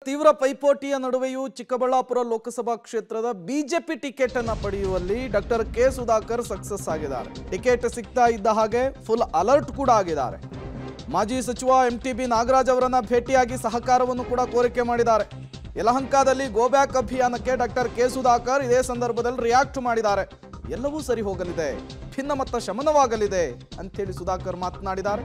ತೀವ್ರ ಪೈಪೋಟಿಯ ನಡುವೆಯೂ ಚಿಕ್ಕಬಳ್ಳಾಪುರ ಲೋಕಸಭಾ ಕ್ಷೇತ್ರದ ಬಿಜೆಪಿ ಟಿಕೆಟ್ ಅನ್ನ ಪಡೆಯುವಲ್ಲಿ ಡಾಕ್ಟರ್ ಕೆ ಸುಧಾಕರ್ ಸಕ್ಸಸ್ ಆಗಿದ್ದಾರೆ ಟಿಕೆಟ್ ಸಿಗ್ತಾ ಇದ್ದ ಹಾಗೆ ಫುಲ್ ಅಲರ್ಟ್ ಕೂಡ ಆಗಿದ್ದಾರೆ ಮಾಜಿ ಸಚಿವ ಎಂ ಟಿ ಬಿ ನಾಗರಾಜ್ ಅವರನ್ನ ಭೇಟಿಯಾಗಿ ಸಹಕಾರವನ್ನು ಕೂಡ ಕೋರಿಕೆ ಮಾಡಿದ್ದಾರೆ ಯಲಹಂಕದಲ್ಲಿ ಗೋಬ್ಯಾಕ್ ಅಭಿಯಾನಕ್ಕೆ ಡಾಕ್ಟರ್ ಕೆ ಸುಧಾಕರ್ ಇದೇ ಸಂದರ್ಭದಲ್ಲಿ ರಿಯಾಕ್ಟ್ ಮಾಡಿದ್ದಾರೆ ಎಲ್ಲವೂ ಸರಿ ಹೋಗಲಿದೆ ಭಿನ್ನಮತ ಶಮನವಾಗಲಿದೆ ಅಂತೇಳಿ ಸುಧಾಕರ್ ಮಾತನಾಡಿದ್ದಾರೆ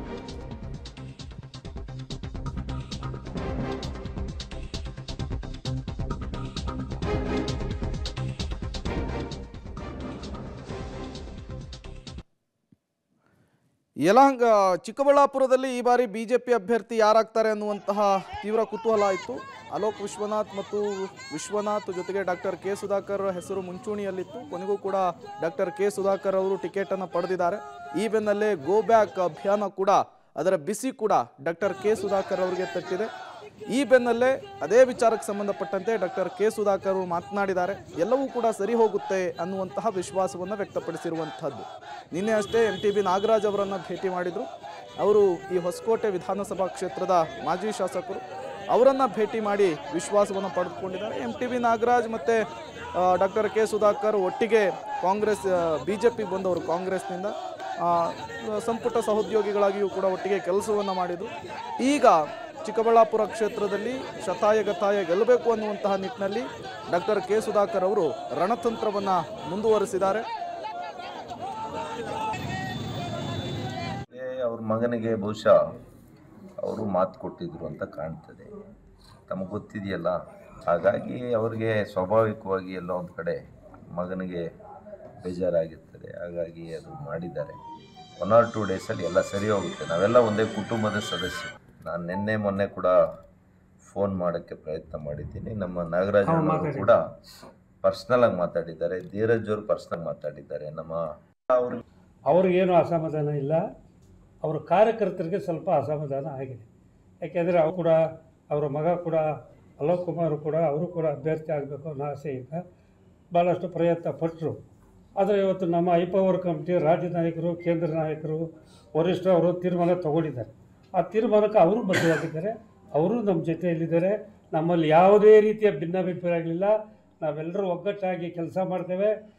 ಯಲಹಂಕ ಚಿಕ್ಕಬಳ್ಳಾಪುರದಲ್ಲಿ ಈ ಬಾರಿ ಬಿಜೆಪಿ ಅಭ್ಯರ್ಥಿ ಯಾರಾಗ್ತಾರೆ ಅನ್ನುವಂತಹ ತೀವ್ರ ಕುತೂಹಲ ಇತ್ತು ಅಲೋಕ್ ವಿಶ್ವನಾಥ್ ಮತ್ತು ವಿಶ್ವನಾಥ್ ಜೊತೆಗೆ ಡಾಕ್ಟರ್ ಕೆ ಸುಧಾಕರ್ ಹೆಸರು ಮುಂಚೂಣಿಯಲ್ಲಿತ್ತು ಕೊನೆಗೂ ಕೂಡ ಡಾಕ್ಟರ್ ಕೆ ಸುಧಾಕರ್ ಅವರು ಟಿಕೆಟ್ ಅನ್ನು ಪಡೆದಿದ್ದಾರೆ ಈ ಬೆನ್ನಲ್ಲೇ ಗೋ ಬ್ಯಾಕ್ ಅಭಿಯಾನ ಕೂಡ ಅದರ ಬಿಸಿ ಕೂಡ ಡಾಕ್ಟರ್ ಕೆ ಸುಧಾಕರ್ ಅವರಿಗೆ ತಟ್ಟಿದೆ ಈ ಬೆನ್ನಲ್ಲೇ ಅದೇ ವಿಚಾರಕ್ಕೆ ಸಂಬಂಧಪಟ್ಟಂತೆ ಡಾಕ್ಟರ್ ಕೆ ಸುಧಾಕರ್ ಅವರು ಮಾತನಾಡಿದ್ದಾರೆ ಎಲ್ಲವೂ ಕೂಡ ಸರಿ ಹೋಗುತ್ತೆ ಅನ್ನುವಂತಹ ವಿಶ್ವಾಸವನ್ನು ವ್ಯಕ್ತಪಡಿಸಿರುವಂತಹದ್ದು ನಿನ್ನೆ ಅಷ್ಟೇ ಎಂ ಟಿ ಬಿ ನಾಗರಾಜ್ ಅವರನ್ನು ಭೇಟಿ ಮಾಡಿದರು ಅವರು ಈ ಹೊಸಕೋಟೆ ವಿಧಾನಸಭಾ ಕ್ಷೇತ್ರದ ಮಾಜಿ ಶಾಸಕರು ಅವರನ್ನು ಭೇಟಿ ಮಾಡಿ ವಿಶ್ವಾಸವನ್ನು ಪಡೆದುಕೊಂಡಿದ್ದಾರೆ ಎಂ ಟಿ ಬಿ ನಾಗರಾಜ್ ಮತ್ತು ಡಾಕ್ಟರ್ ಕೆ ಸುಧಾಕರ್ ಒಟ್ಟಿಗೆ ಕಾಂಗ್ರೆಸ್ ಬಿ ಜೆ ಪಿ ಬಂದವರು ಕಾಂಗ್ರೆಸ್ನಿಂದ ಆ, ಸಂಪುಟ ಸಹೋದ್ಯೋಗಿಗಳಾಗಿಯೂ ಕೂಡ ಒಟ್ಟಿಗೆ ಕೆಲಸವನ್ನು ಮಾಡಿದರು ಈಗ ಚಿಕ್ಕಬಳ್ಳಾಪುರ ಕ್ಷೇತ್ರದಲ್ಲಿ ಶತಾಯ ಗತಾಯ ಗೆಲ್ಲಬೇಕು ಅನ್ನುವಂತಹ ನಿಟ್ಟಿನಲ್ಲಿ ಡಾಕ್ಟರ್ ಕೆ ಸುಧಾಕರ್ ಅವರು ರಣತಂತ್ರವನ್ನು ಮುಂದುವರಿಸಿದ್ದಾರೆ ಏ, ಅವ್ರ ಮಗನಿಗೆ ಬಹುಶಃ ಅವರು ಮಾತು ಕೊಟ್ಟಿದ್ರು ಅಂತ ಕಾಣ್ತದೆ ತಮಗೆ ಗೊತ್ತಿದೆಯಲ್ಲ ಹಾಗಾಗಿ ಅವ್ರಿಗೆ ಸ್ವಾಭಾವಿಕವಾಗಿ ಎಲ್ಲೋ ಒಂದು ಕಡೆ ಮಗನಿಗೆ ಬೇಜಾರಾಗಿರ್ತದೆ ಹಾಗಾಗಿ ಅದು ಮಾಡಿದ್ದಾರೆ ಒನ್ ಆರ್ ಟೂ ಡೇಸಲ್ಲಿ ಎಲ್ಲ ಸರಿ ಹೋಗುತ್ತೆ ನಾವೆಲ್ಲ ಒಂದೇ ಕುಟುಂಬದ ಸದಸ್ಯರು ನಾನು ನಿನ್ನೆ ಮೊನ್ನೆ ಕೂಡ ಫೋನ್ ಮಾಡೋಕ್ಕೆ ಪ್ರಯತ್ನ ಮಾಡಿದ್ದೀನಿ ನಮ್ಮ ನಾಗರಾಜ್ ಅಣ್ಣವರು ಕೂಡ ಪರ್ಸ್ನಲ್ ಆಗಿ ಮಾತಾಡಿದ್ದಾರೆ ಧೀರಜ್ ಅವರು ಪರ್ಸ್ನಲ್ ಮಾತಾಡಿದ್ದಾರೆ ನಮ್ಮ ಅವ್ರ ಅವ್ರಿಗೇನು ಅಸಮಾಧಾನ ಇಲ್ಲ ಅವರ ಕಾರ್ಯಕರ್ತರಿಗೆ ಸ್ವಲ್ಪ ಅಸಮಾಧಾನ ಆಗಿದೆ ಯಾಕೆಂದರೆ ಅವರು ಕೂಡ ಅವರ ಮಗ ಕೂಡ ಅಲೋಕ್ ಕುಮಾರ್ ಕೂಡ ಅವರು ಕೂಡ ಅಭ್ಯರ್ಥಿ ಆಗಬೇಕು ಅನ್ನೋ ಆಸೆಯಿಂದ ಭಾಳಷ್ಟು ಪ್ರಯತ್ನ ಪಟ್ಟರು ಆದರೆ ಇವತ್ತು ನಮ್ಮ ಐ ಪವರ್ ಕಮಿಟಿ ರಾಜ್ಯ ನಾಯಕರು ಕೇಂದ್ರ ನಾಯಕರು ವರಿಷ್ಠರು ಅವರು ತೀರ್ಮಾನ ತಗೊಂಡಿದ್ದಾರೆ ಆ ತೀರ್ಮಾನಕ್ಕೆ ಅವರು ಬದ್ಧವಾಗಿದ್ದಾರೆ ಅವರು ನಮ್ಮ ಜೊತೆಯಲ್ಲಿದ್ದಾರೆ ನಮ್ಮಲ್ಲಿ ಯಾವುದೇ ರೀತಿಯ ಭಿನ್ನಾಭಿಪ್ರಾಯಗಳಿಲ್ಲ ನಾವೆಲ್ಲರೂ ಒಗ್ಗಟ್ಟಾಗಿ ಕೆಲಸ ಮಾಡ್ತೇವೆ